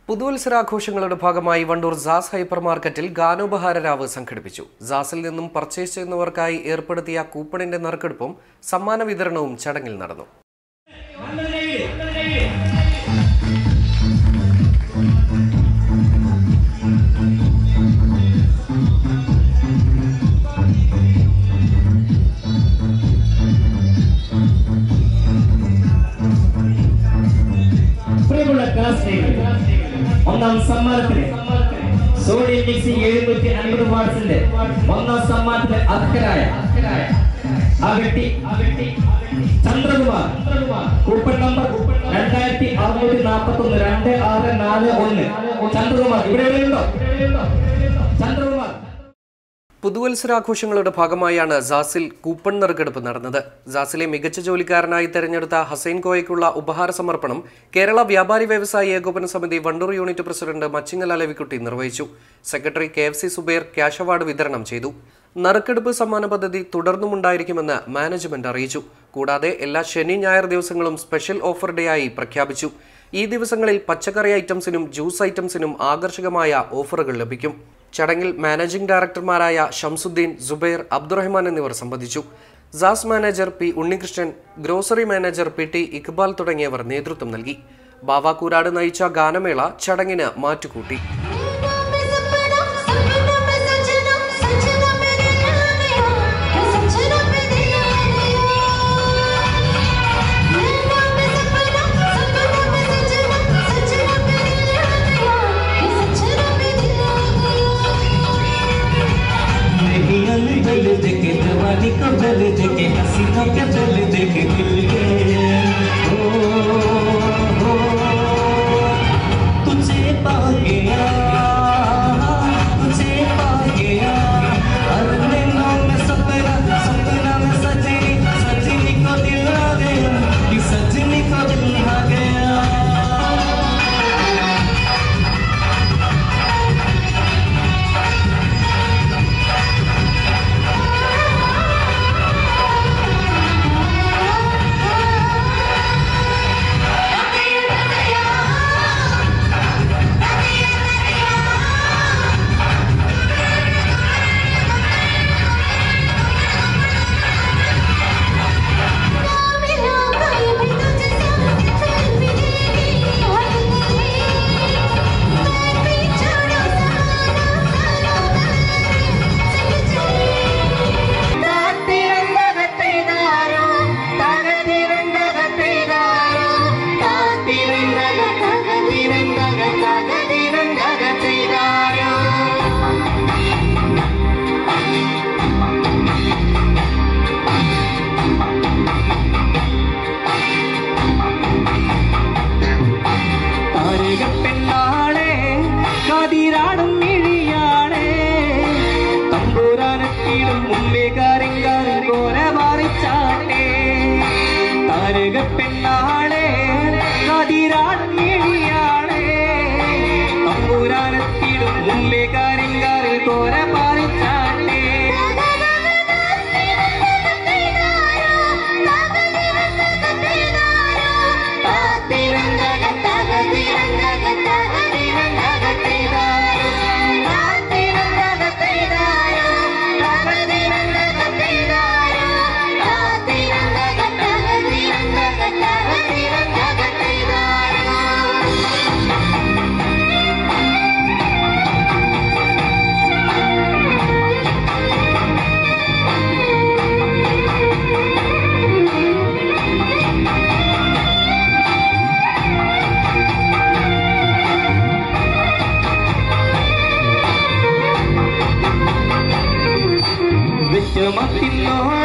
പുതുവത്സരാഘോഷങ്ങളുടെ ഭാഗമായി വണ്ടൂർ സാസ് ഹൈപ്പർ മാർക്കറ്റിൽ ഗാനോപഹാര രാവ് സംഘടിപ്പിച്ചു സാസിൽ നിന്നും പർച്ചേസ് ചെയ്യുന്നവർക്കായി ഏർപ്പെടുത്തിയ കൂപ്പണിന്റെ നറുക്കെടുപ്പും സമ്മാന വിതരണവും ചടങ്ങിൽ നടന്നു പ്രിയമുള്ള ക്ലാസ്മേറ്റ് ഒന്നാം സമ്മാനത്തിന് സോണി മിക്സി എഴുന്നൂറ്റി അൻപത് വാട്സിന്റെ ഒന്നാം സമ്മാനത്തിന് അർഹരായ ആ വ്യക്തി ചന്ദ്രകുമാർ കൂപ്പൺ നമ്പർ രണ്ടായിരത്തി അറുന്നൂറ്റി നാൽപ്പത്തി ഒന്ന് രണ്ട് ആറ് നാല് ഒന്ന് ചന്ദ്രകുമാർ ഇവിടെ എവിടെയുണ്ടോ ചന്ദ്രകുമാർ പുതുവത്സരാഘോഷങ്ങളുടെ ഭാഗമായാണ് സാസിൽ കൂപ്പൺ നറുക്കെടുപ്പ് നടന്നത് സാസിലെ മികച്ച ജോലിക്കാരനായി തെരഞ്ഞെടുത്ത ഹസൈൻ കോയയ്ക്കുള്ള ഉപഹാര സമർപ്പണം കേരള വ്യാപാരി വ്യവസായി ഏകോപന സമിതി വണ്ടൂർ യൂണിറ്റ് പ്രസിഡന്റ് മച്ചിങ്ങൽ അലവിക്കുട്ടി നിർവഹിച്ചു secretary K F C Zubair cash award വിതരണം ചെയ്തു നറുക്കെടുപ്പ് സമ്മാന പദ്ധതി തുടർന്നുമുണ്ടായിരിക്കുമെന്ന് മാനേജ്മെന്റ് അറിയിച്ചു കൂടാതെ എല്ലാ ശനി ഞായർ ദിവസങ്ങളും സ്പെഷ്യൽ ഓഫർ ഡേ ആയി പ്രഖ്യാപിച്ചു ഈ ദിവസങ്ങളിൽ പച്ചക്കറി ഐറ്റംസിനും ജ്യൂസ് ഐറ്റംസിനും ആകർഷകമായ ഓഫറുകൾ ലഭിക്കും ചടങ്ങിൽ മാനേജിംഗ് ഡയറക്ടർമാരായ ഷംസുദ്ദീൻ സുബൈർ അബ്ദുറഹ്മാൻ എന്നിവർ സംബന്ധിച്ചു സാസ് manager P Unnikrishnan grocery manager P T Iqbal തുടങ്ങിയവർ നേതൃത്വം നൽകി ബാവാക്കൂരാട് നയിച്ച ഗാനമേള ചടങ്ങിന് മാറ്റുകൂട്ടി नहीं अलबल देखे जवानी को बल देखे हसीनों के बल देखे दिल के ओ, ओ, तुझे पा गया तुझे पा गया हर नैनों में सपना सपना में सजनी सजनी को दिल आ गया कि सजनी को दिल आ गया താരകപ്പെണ്ണാളെ കതിരാടും മിഴിയാളെ തമ്പൂരാനെത്തിയിടും മുമ്പേ കാരിങ്കാരി കോര മാറിച്ചാട്ടെ താരകപ്പെണ്ണാളെ കതിരാടും മിഴിയാളെ തമ്പൂരാനെത്തിയിടും മുമ്പേ കാരിങ്കാരി കോര മാറിച്ചാട്ടെ വിശ്വമത്തിനോട്